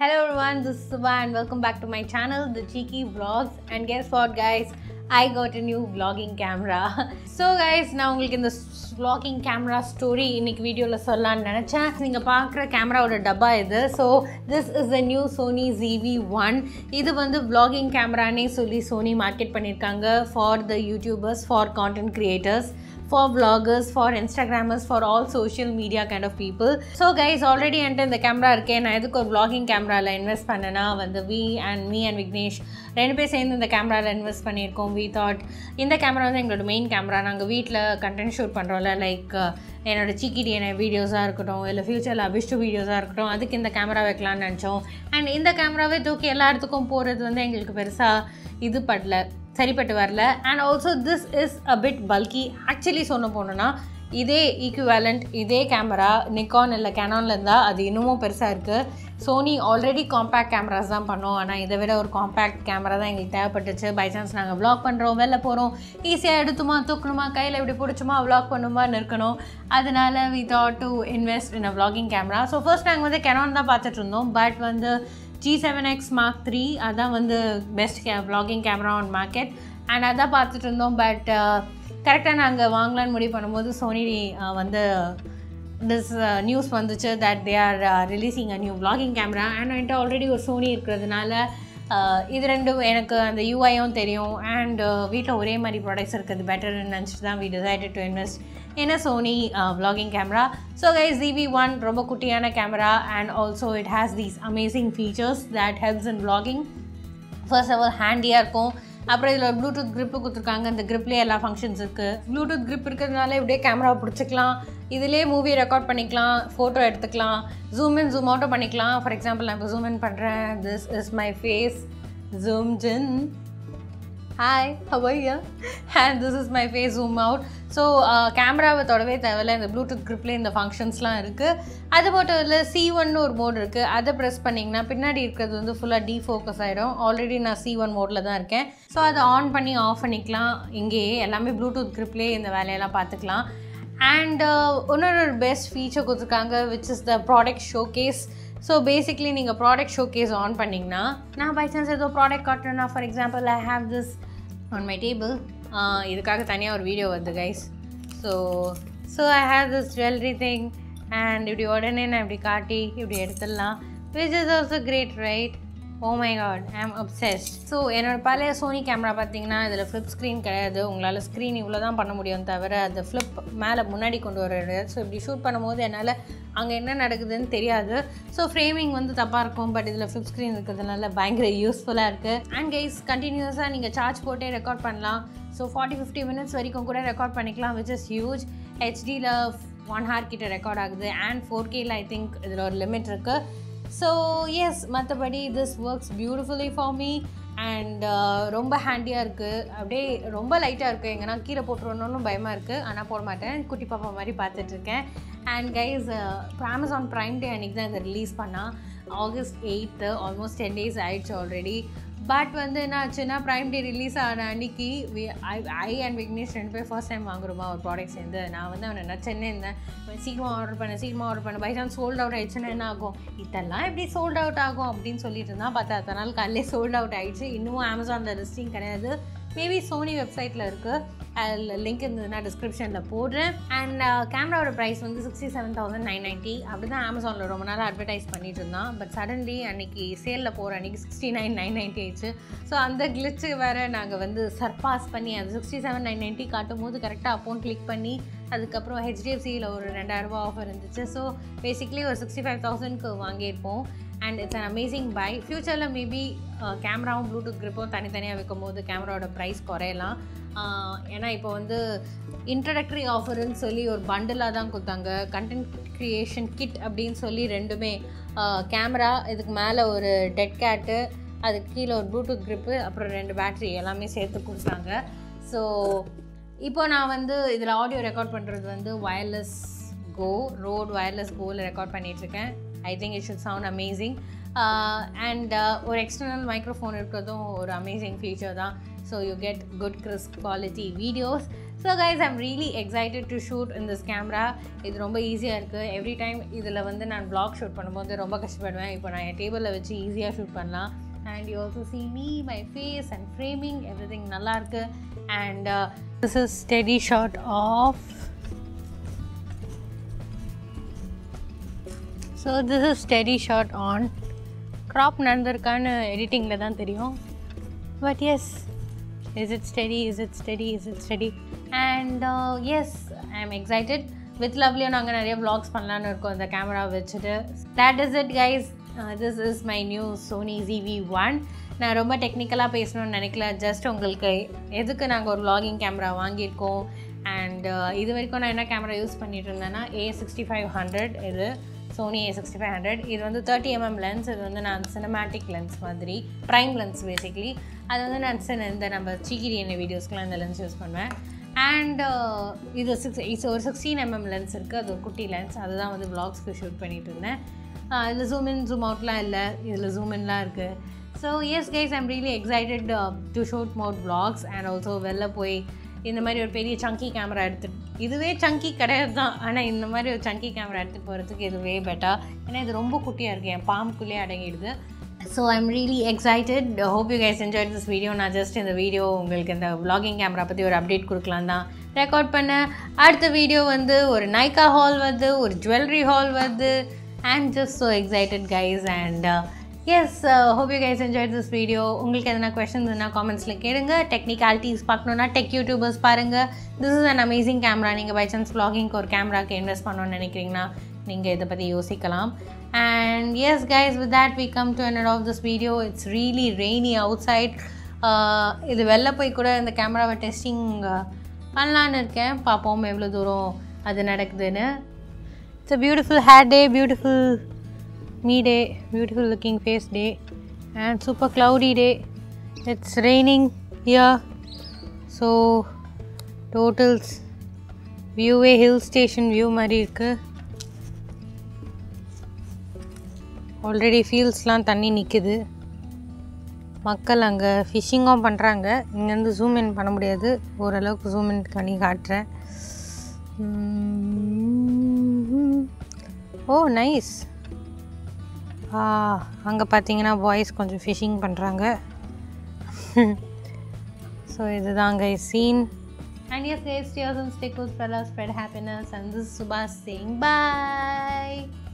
Hello everyone, this is Subha and welcome back to my channel, The Cheeky Vlogs. And guess what guys, I got a new vlogging camera. so guys, நான் உங்களுக்கு இந்த vlogging camera story இன்னைக்கு வீடியோவில் சொல்லலாம்னு நினச்சேன் நீங்கள் பார்க்குற கேமராவோட டப்பா இது so this is the new Sony Z V one இது வந்து vlogging கேமரானே சொல்லி சோனி மார்க்கெட் பண்ணியிருக்காங்க for the YouTubers for content creators for vloggers, for Instagrammers, for all social media kind of people. So guys, already என்கிட்ட இந்த camera இருக்கேன் நான் எதுக்கு ஒரு vlogging கேமராவில் இன்வெஸ்ட் பண்ணேன்னா வந்து we and me and Vignesh ரெண்டு பேர் சேர்ந்து இந்த கேமராவில் இன்வெஸ்ட் பண்ணியிருக்கோம் வி தாட் இந்த கேமரா வந்து எங்களோட மெயின் கேமரா நாங்கள் வீட்டில் கண்டென்ட் ஷூட் பண்ணுறோம்ல லைக் என்னோட சிக்கிடி என்ன வீடியோஸாக இருக்கட்டும் இல்லை ஃப்யூச்சரில் அபிஷ்டு வீடியோஸாக இருக்கட்டும் அதுக்கு இந்த கேமரா வைக்கலாம்னு நினச்சோம் அண்ட் இந்த கேமராவே தூக்கி எல்லா இடத்துக்கும் போகிறது வந்து எங்களுக்கு பெருசாக இது படல சரிப்பட்டு வரல and also this is a bit bulky actually சொன்ன போனோன்னா இதே ஈக்குவேலண்ட் இதே கேமரா நிக்கான் இல்லை கேனானில் இருந்தால் அது இன்னமும் பெருசாக இருக்குது சோனி ஆல்ரெடி காம்பேக்ட் கேமராஸ் தான் பண்ணோம் ஆனால் இதை விட ஒரு காம்பேக்ட் கேமரா தான் எங்களுக்கு தேவைப்பட்டுச்சு பை சான்ஸ் நாங்கள் vlog பண்ணுறோம் வெளில போகிறோம் ஈஸியாக எடுத்துமா தூக்கணுமா கையில் இப்படி பிடிச்சுமா vlog பண்ணுமான்னு இருக்கணும் அதனால we thought to invest in a vlogging camera so first நாங்கள் வந்து கெனான் தான் பார்த்துட்டு இருந்தோம் பட் வந்து G seven X mark three அதான் வந்து பெஸ்ட் கே vlogging camera on market and அதான் பார்த்துட்டு இருந்தோம் பட் கரெக்டாக நாங்கள் வாங்கலான்னு முடிவு பண்ணும்போது சோனி வந்து திஸ் நியூஸ் வந்துச்சு that they are releasing a new vlogging camera and என்கிட்ட ஆல்ரெடி ஒரு சோனி இருக்கிறதுனால uh, இது ரெண்டும் எனக்கு அந்த யூஐயும் தெரியும் அண்ட் வீட்டில் ஒரே மாதிரி ப்ராடக்ட்ஸ் இருக்கிறது பெட்டர்னு நினச்சிட்டு தான் we decided to invest in a Sony uh, vlogging camera. So guys, ZV-1 ரொம்ப குட்டியான camera and also it has these amazing features that helps in vlogging. First of all ஹேண்டியாக இருக்கும் அப்புறம் இதில் ஒரு ப்ளூடூத் க்ரிப்பு கொடுத்துருக்காங்க அந்த க்ரிப்லேயே எல்லா ஃபங்க்ஷன்ஸ் இருக்குது ப்ளூடூத் க்ரிப் இருக்கிறதுனால இப்படியே கேமராவை பிடிச்சிக்கலாம் இதிலே மூவி ரெக்கார்ட் பண்ணிக்கலாம் ஃபோட்டோ எடுத்துக்கலாம் ஜூம் இன் ஜூம் அவுட்டும் பண்ணிக்கலாம் ஃபார் எக்ஸாம்பிள் நான் இப்போ ஜூம் இன் பண்ணுறேன் this is my face zoom in hi how are ya and this is my face zoom out so camera தொடவே தேவையில்ல இந்த ப்ளூடூத் க்ரிப்லேயே இந்த ஃபங்க்ஷன்ஸ்லாம் இருக்குது அது மட்டும் இல்லை சி ஒன்னு ஒரு மோட் இருக்குது அதை ப்ரெஸ் பண்ணிங்கன்னா பின்னாடி இருக்கிறது வந்து ஃபுல்லாக டீஃபோக்கஸ் ஆகிடும் ஆல்ரெடி நான் சி ஒன் மோடில் தான் இருக்கேன் ஸோ அதை ஆன் பண்ணி ஆஃப் பண்ணிக்கலாம் இங்கேயே எல்லாமே ப்ளூடூத் க்ரிப்லேயே இந்த வேலையெல்லாம் பார்த்துக்கலாம் அண்ட் இன்னொரு பெஸ்ட் ஃபீச்சர் கொடுத்துருக்காங்க which is the product showcase so basically நீங்கள் ப்ராடக்ட் ஷோகேஸ் ஆன் பண்ணிங்கன்னா நான் பை சான்ஸ் ஏதோ ப்ராடக்ட் காட்டுறேன்னா for example I have this on my table இதுக்காக தனியாக ஒரு வீடியோ வருது guys so so I have this jewellery thing and இப்படி உடனே நான் இப்படி காட்டி இப்படி எடுத்துடலாம் which is also great right oh my god I am obsessed so என்னோட பழைய சோனி கேமரா பார்த்தீங்கன்னா இதில் ஃப்ளிப் ஸ்க்ரீன் கிடையாது உங்களால் ஸ்க்ரீன் இவ்வளோ தான் பண்ண முடியும் தவிர அந்த ஃப்ளிப் மேலே முன்னாடி கொண்டு வர்றது ஸோ இப்படி ஷூட் பண்ணும்போது என்னால் அங்கே என்ன நடக்குதுன்னு தெரியாது ஸோ ஃப்ரேமிங் வந்து தப்பாக இருக்கும் பட் இதில் ஃப்ளிப் ஸ்க்ரீன் இருக்கிறதுனால பயங்கர யூஸ்ஃபுல்லாக இருக்குது அண்ட் கைஸ் கண்டினியூஸாக நீங்கள் சார்ஜ் போட்டே ரெக்கார்ட் பண்ணலாம் ஸோ ஃபார்ட்டி ஃபிஃப்டி மினிட்ஸ் வரைக்கும் கூட ரெக்கார்ட் பண்ணிக்கலாம் விச் இஸ் ஹியூஜ் ஹெச்டியில் ஒன் ஹார் கிட்ட ரெக்கார்ட் ஆகுது அண்ட் ஃபோர் கேயில் ஐ திங்க் இதில் ஒரு லிமிட் இருக்குது ஸோ எஸ் மற்றபடி this works beautifully for me and ரொம்ப ஹேண்டியாக இருக்குது அப்படியே ரொம்ப லைட்டாக இருக்குது எங்கன்னா கீழே போட்டுருவணும்னு பயமாக இருக்குது ஆனால் போட மாட்டேன் குட்டி பாப்பா மாதிரி பார்த்துட்ருக்கேன் அண்ட் கைஸ் இப்போ அமேசான் ப்ரைம் டே அன்றைக்கி தான் இதை ரிலீஸ் பண்ணால் August eighth almost ten days ஆயிடுச்சு ஆல்ரெடி பட் வந்து என்ன ஆச்சுன்னா ப்ரைம் டே ரிலீஸ் ஆன அன்னைக்கு ஐ ஐ அண்ட் விக்னேஷ் ரெண்டு பேர் ஃபர்ஸ்ட் டைம் வாங்குறோமா ஒரு ப்ராடக்ட் சேர்ந்து நான் வந்து அவனை நச்சன்னே இருந்தேன் சீக்கிரமாக ஆர்டர் பண்ணேன் சீக்கிரமாக ஆர்டர் பண்ணேன் பை சான்ஸ் சோல்ட் அவுட் ஆயிடுச்சுன்னா என்ன ஆகும் இதெல்லாம் எப்படி சோல்ட் அவுட் ஆகும் அப்படின்னு சொல்லிட்டு இருந்தால் பார்த்தா அத்தனை நாள் காலையிலே சோல்ட் அவுட் ஆயிடுச்சு இன்னும் அமேசானில் லிஸ்டிங் கிடையாது மேபி சோனி வெப்சைட்டில் இருக்குது அதில் லிங்க் இருந்ததுன்னா டிஸ்கிரிப்ஷனில் போடுறேன் அண்ட் கேமராவோட ப்ரைஸ் வந்து sixty seven thousand nine ninety அப்படி தான் அமேசானில் ரொம்ப நாள் அட்வர்டைஸ் பண்ணிட்டு இருந்தான் பட் சடன்லி அன்றைக்கி சேலில் போகிற அன்றைக்கி சிக்ஸ்டி நைன் நைன் நைன்ட்டி ஆயிடுச்சு ஸோ அந்த கிளிச்சு வேறு நாங்கள் வந்து சர்பாஸ் பண்ணி அது சிக்ஸ்டி செவன் நைன் நைன்ட்டி காட்டும் போது கரெக்டாக அக்கௌண்ட் கிளிக் பண்ணி அதுக்கப்புறம் ஹெச்டிஎஃப்சியில் ஒரு ரெண்டாயிரரூபா ஆஃபர் இருந்துச்சு ஸோ பேசிக்லி ஒரு சிக்ஸ்டி ஃபைவ் தௌசண்ட்க்கு வாங்கியிருப்போம் and it's an amazing buy ஃப்யூச்சரில் மேபி கேமராவும் ப்ளூடூத் க்ரிப்பும் தனித்தனியாக வைக்கும் போது கேமராவோட ப்ரைஸ் குறையலாம் ஏன்னா இப்போ வந்து இன்ட்ரடக்டரி ஆஃபர்னு சொல்லி ஒரு பண்டிலாக தான் கொடுத்தாங்க கண்டென்ட் க்ரியேஷன் கிட் அப்படின்னு சொல்லி ரெண்டுமே கேமரா இதுக்கு மேலே ஒரு டெட் கேட்டு அதுக்கு கீழே ஒரு ப்ளூடூத் க்ரிப்பு அப்புறம் ரெண்டு பேட்ரி எல்லாமே சேர்த்து கொடுத்தாங்க ஸோ இப்போ நான் வந்து இதில் ஆடியோ ரெக்கார்ட் பண்ணுறது வந்து வயர்லெஸ் கோ ரோட் வயர்லெஸ் கோவில் ரெக்கார்ட் பண்ணிகிட்ருக்கேன் I think it should sound amazing and ஒரு எக்ஸ்டர்னல் மைக்ரோஃபோன் இருக்கிறதும் ஒரு அமேசிங் ஃபீச்சர் தான் so you get good crisp quality videos so guys I'm really excited to shoot in this camera இது ரொம்ப ஈஸியாக இருக்குது எவ்ரி டைம் இதில் வந்து நான் vlog ஷூட் பண்ணும்போது ரொம்ப கஷ்டப்படுவேன் இப்போ நான் என் டேபிளில் வச்சு ஈஸியாக ஷூட் பண்ணலாம் and you also see me my face and framing everything நல்லாயிருக்கு and this is steady shot off so this is steady shot on crop நடந்திருக்கான்னு எடிட்டிங்கில் தான் தெரியும் but yes is it steady is it steady is it steady and yes I am excited with லவ்லியும் நாங்கள் நிறைய vlogs பண்ணலான்னு இருக்கோம் இந்த கேமரா வச்சுட்டு that is it guys this is my new Sony Z V one நான் ரொம்ப டெக்னிக்கலாக பேசணும்னு நினைக்கல ஜஸ்ட் உங்களுக்கு எதுக்கு நாங்கள் ஒரு vlogging கேமரா வாங்கியிருக்கோம் அண்ட் இது வரைக்கும் நான் என்ன கேமரா யூஸ் பண்ணிட்டு இருந்தேன்னா ஏ சிக்ஸ்டி ஃபைவ் ஹண்ட்ரட் இது Sony A sixty five hundred இது வந்து தேர்ட்டி எம்எம் லென்ஸ் இது வந்து நான் சினிமேட்டிக் லென்ஸ் மாதிரி ப்ரைம் லென்ஸ் பேசிக்லி அது வந்து நான் சின்ன இந்த நம்ம சீக்கிரி என்ன வீடியோஸ்க்குலாம் இந்த லென்ஸ் யூஸ் பண்ணுவேன் அண்ட் இது சிக்ஸ் இது ஒரு சிக்ஸ்டீன் எம்எம் லென்ஸ் இருக்குது அது ஒரு குட்டி லென்ஸ் அதுதான் வந்து vlogsக்கு ஷூட் பண்ணிட்டு இருந்தேன் இதில் ஜூம் இன் ஜூம் அவுட்லாம் இல்லை இதில் ஜூம் இன்லாம் இருக்குது so yes guys I'm really excited to shoot more vlogs and also வெளில போய் இந்த மாதிரி ஒரு பெரிய சங்கி கேமரா எடுத்துட்டு இதுவே சங்கி கிடையாது தான் ஆனால் இந்த மாதிரி ஒரு சங்கி கேமரா எடுத்துகிட்டு போகிறதுக்கு இதுவே பெட்டர் ஏன்னா இது ரொம்ப குட்டியாக இருக்குது என் பாம்புக்குள்ளேயே அடங்கிடுது so I'm really excited hope you guys enjoy this video நான் ஜஸ்ட் இந்த வீடியோ உங்களுக்கு இந்த vlogging கேமரா பற்றி ஒரு அப்டேட் கொடுக்கலாம் தான் ரெக்கார்ட் பண்ணேன் அடுத்த வீடியோ வந்து ஒரு நைக்கா ஹால் வருது ஒரு ஜுவல்லரி ஹால் வருது and just so excited guys and yes hope you guys enjoy this video உங்களுக்கு எதனா கொஷின்ஸ் இருந்தால் காமெண்ட்ஸில் கேளுங்க டெக்னிக்காலிட்டிஸ் பார்க்கணுன்னா டெக் யூடியூபர்ஸ் பாருங்கள் this is an amazing camera நீங்கள் பை சான்ஸ் vloggingக்கு ஒரு கேமராக்கு இன்வெஸ்ட் பண்ணணும்னு நினைக்கிறீங்கன்னா நீங்கள் இதை பற்றி யோசிக்கலாம் and yes guys with that we come to end of this video it's really rainy outside இது வெளில போய் கூட இந்த கேமராவை டெஸ்டிங் பண்ணலான்னு இருக்கேன் பார்ப்போம் எவ்வளோ தூரம் அது நடக்குதுன்னு இட்ஸ் a beautiful hair day beautiful me day beautiful looking face day and super cloudy day it's raining here so totals வியூவே ஹில் ஸ்டேஷன் வியூ மாதிரி இருக்கு ஆல்ரெடி ஃபீல்ட்ஸ்லாம் தண்ணி நிற்குது மக்கள் அங்கே ஃபிஷ்ஷிங்கும் பண்ணுறாங்க இங்கேருந்து ஜூம் இன் பண்ண முடியாது ஓரளவுக்கு ஜூம் இன் பண்ணி காட்டுறேன் உம். ஓ நைஸ் அங்கே பார்த்தீங்கன்னா பாய்ஸ் கொஞ்சம் ஃபிஷிங் பண்ணுறாங்க ஸோ இதுதாங்க scene and yes stay safe, stay cool, fellas, spread happiness and this is Subhas saying bye